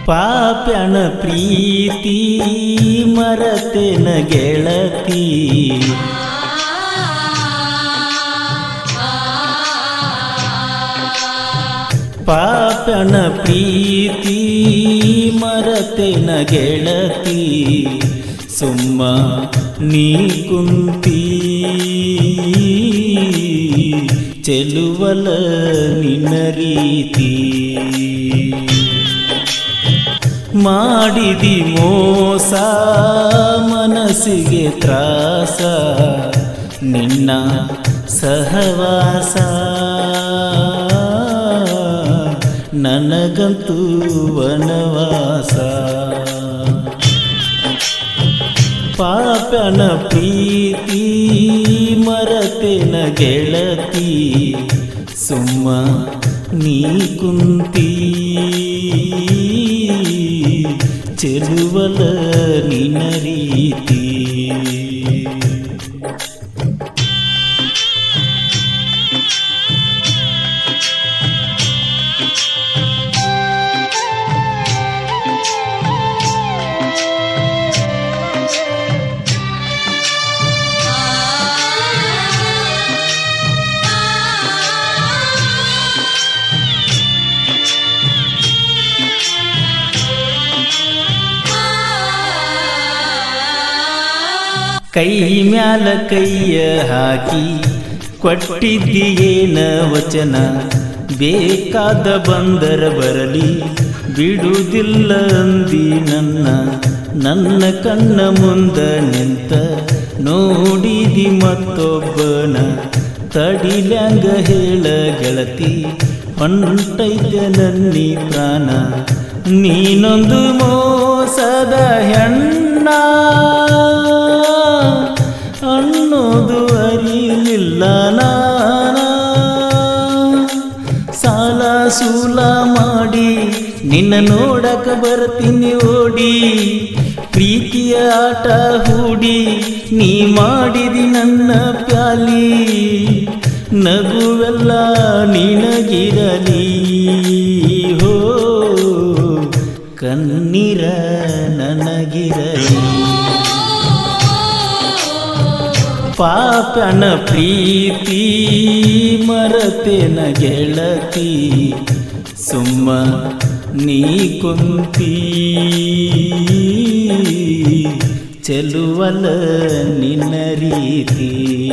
ಪಾಪ್ಯನ ಪ್ರೀತಿ ಮರತೆನ ಗೆಳತಿ ಪಾಪ್ಯನ ಪ್ರೀತಿ ಮರತೆನ ಗೆಳತಿ ಸುಮ್ಮ ನೀ ಕುಂತಿ ಚೆಲುವಲ ನಿನ್ನ ರೀತಿ ಮಾಡಿದಿ ಮೋಸ ಮನಸ್ಸಿಗೆ ತ್ರಾಸ ನಿನ್ನ ಸಹವಾಸ ನನಗಂತೂ ವನವಾಸ ಪಾಪನ ಪ್ರೀತಿ ಮರತೆನ ಗೆಳತಿ ಸುಮ್ಮ ನೀ ಕುಂತಿ ಚೆಲುವಲ ನಿನ್ನ ರೀತಿ ಕೈ ಮ್ಯಾಲ ಕೈಯ ಹಾಕಿ ಕೊಟ್ಟಿದ್ದೀಯೇನ ವಚನ ಬೇಕಾದ ಬಂದರ ಬರಲಿ ಬಿಡುವುದಿಲ್ಲ ಅಂದಿ ನನ್ನ ನನ್ನ ಕಣ್ಣ ಮುಂದ ನಿಂತ ನೋಡಿದಿ ಮತ್ತೊಬ್ಬನ ತಡಿಲ್ಯಾಂಗ ಹೇಳ ಗೆಳತಿ ಹೊಂಟೈತೆ ನನ್ನಿ ಪ್ರಾಣ ನೀನೊಂದು ಮೋಸದ ಹೆಣ್ಣ ಅನ್ನೋದು ಅರಿಲಿಲ್ಲ ನಾನ ಸಾಲ ಸೂಲ ಮಾಡಿ ನಿನ್ನ ನೋಡಕ ಬರ್ತೀನಿ ಓಡಿ ಪ್ರೀತಿಯ ಆಟ ಹೂಡಿ ನೀ ಮಾಡಿದಿ ನನ್ನ ಪ್ಯಾಲಿ ನಗುವೆಲ್ಲ ನಿನಗಿರಲಿ ಹೋ ಕಣ್ಣೀರ ನನಗಿರಲಿ ಪಾಪನ ಪ್ರೀತಿ ಮರತೆನ ಗೆಳತಿ ಸುಮ್ಮ ನೀ ಕುಂತಿ ಚೆಲುವಲ ನಿನ್ನ ರೀತಿ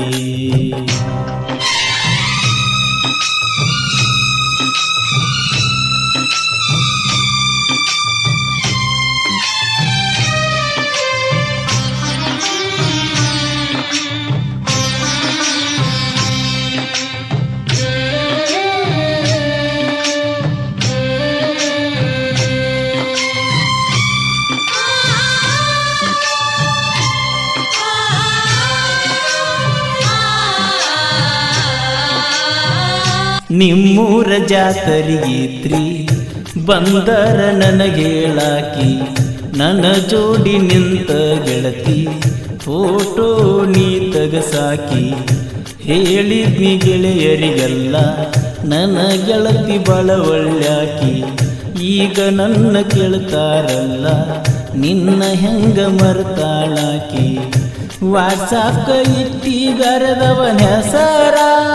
ನಿಮ್ಮೂರ ಜಾತರಿಗಿತ್ರಿ ಬಂದರ ನನಗೇಳಾಕಿ ನನ್ನ ಜೋಡಿ ನಿಂತ ಗೆಳತಿ ಫೋಟೋ ನೀ ತಗಸಾಕಿ ಹೇಳಿದ್ನಿ ಗೆಳೆಯರಿಗೆಲ್ಲ ನನ್ನ ಗೆಳತಿ ಬಳ ಒಳ್ಳ್ಯಾಕಿ ಈಗ ನನ್ನ ಕೇಳ್ತಾರಲ್ಲ ನಿನ್ನ ಹೆಂಗ ಮರ್ತಾಳಾಕಿ ವಾಟ್ಸಾಪ್ ಇಟ್ಟಿ ಬರೆದವನ ಹೆಸರ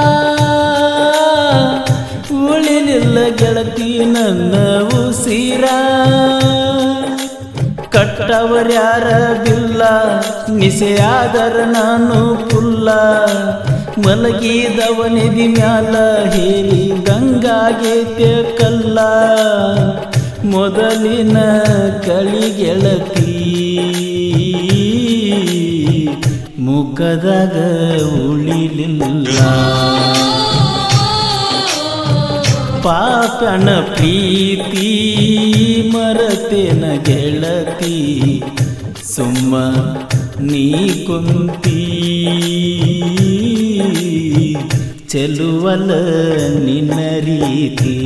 ಉಳಿಲಿಲ್ಲ ಗೆಳತಿ ನನ್ನ ಉಸಿರ ಕಟ್ಟವರ್ಯಾರ ಬಿಲ್ಲ ನಿಸೆಯಾದರ ನಾನು ಪುಲ್ಲ ಮಲಗಿದವನಿದಿ ಮ್ಯಾಲ ಹೇರಿ ಗಂಗಾಗೇತೆ ಕಲ್ಲ ಮೊದಲಿನ ಕಳಿಗೆಳತಿ ಮುಖದಾಗ ಉಳಿಲಿಲ್ಲ ಪಾಪನ ಪ್ರೀತಿ ಮರತೆನ ಗೆಳತಿ ಸುಮ್ಮ ನೀ ಕುಂತಿ ಚೆಲುವಲ ನಿನ್ನ ರೀತಿ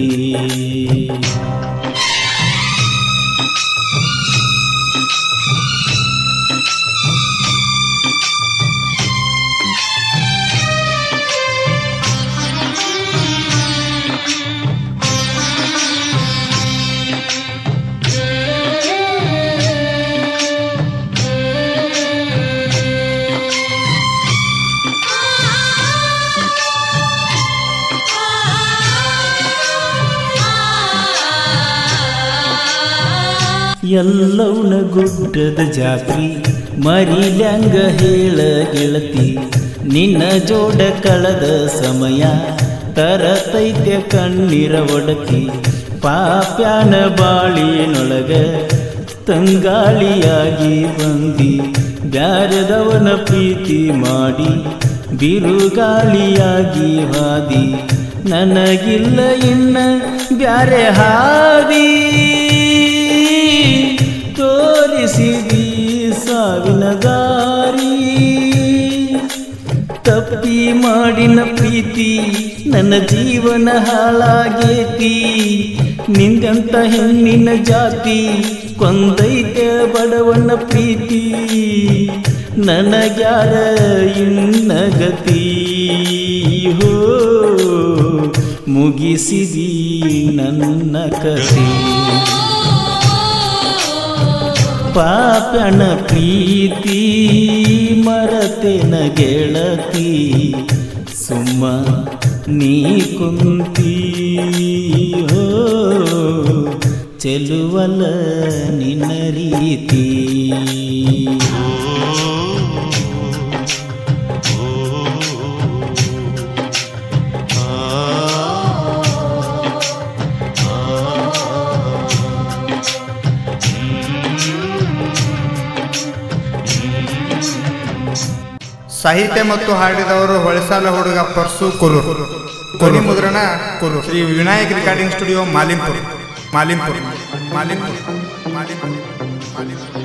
ಎಲ್ಲವನ ಗುಡ್ಡದ ಜಾತ್ರಿ ಮರಿಲ್ಯಾಂಗ ಹೇಳ ಗೆಳತಿ ನಿನ್ನ ಜೋಡ ಕಳೆದ ಸಮಯ ತರತೈತ್ಯ ಕಣ್ಣೀರ ಒಡಕಿ ಪಾಪ್ಯಾನ ಬಾಳಿನೊಳಗ ತಂಗಾಳಿಯಾಗಿ ಬಂದಿ ಬ್ಯಾರದವನ ಪ್ರೀತಿ ಮಾಡಿ ಬಿರುಗಾಳಿಯಾಗಿ ಹಾದಿ ನನಗಿಲ್ಲ ಇನ್ನ ಬ್ಯಾರೆ ಹಾದಿ ತೋರಿಸಿದಿ ಸಾವಿನ ದಾರಿ ತಪ್ಪಿ ಮಾಡಿನ ಪ್ರೀತಿ ನನ್ನ ಜೀವನ ಹಾಳಾಗೇತಿ ನಿಂದಂತ ಹೆಣ್ಣಿನ ಜಾತಿ ಕೊಂದೈತೆ ಬಡವನ ಪ್ರೀತಿ ನನಗ್ಯಾರ ಇನ್ನಗತಿ ಹೋ ಮುಗಿಸಿದಿ ನನ್ನ ಕತೆ ಪಾಪನ ಪ್ರೀತಿ ಮರತೆನ ಗೆಳತಿ ಸುಮ್ಮ ನೀ ಕುಂತಿ ಹೋ ಚೆಲುವಲ ನಿನ್ನ ರೀತಿ ಸಾಹಿತ್ಯ ಮತ್ತು ಹಾಡಿದವರು ಹೊಳಸಾಲ ಹುಡುಗ ಪರ್ಸು ಕುರೂರ್ ಧ್ವನಿ ಮುದ್ರಣ ಕುರು ಶ್ರೀ ವಿನಾಯಕ್ ರೆಕಾರ್ಡಿಂಗ್ ಸ್ಟುಡಿಯೋ ಮಾಲಿಂಪುರ್ ಮಾಲಿಂಪುರ್ ಮಾಲಿಂಪುರ್ ಮಾಲಿಂಪುರ್ ಮಾಲಿಂಪುರ್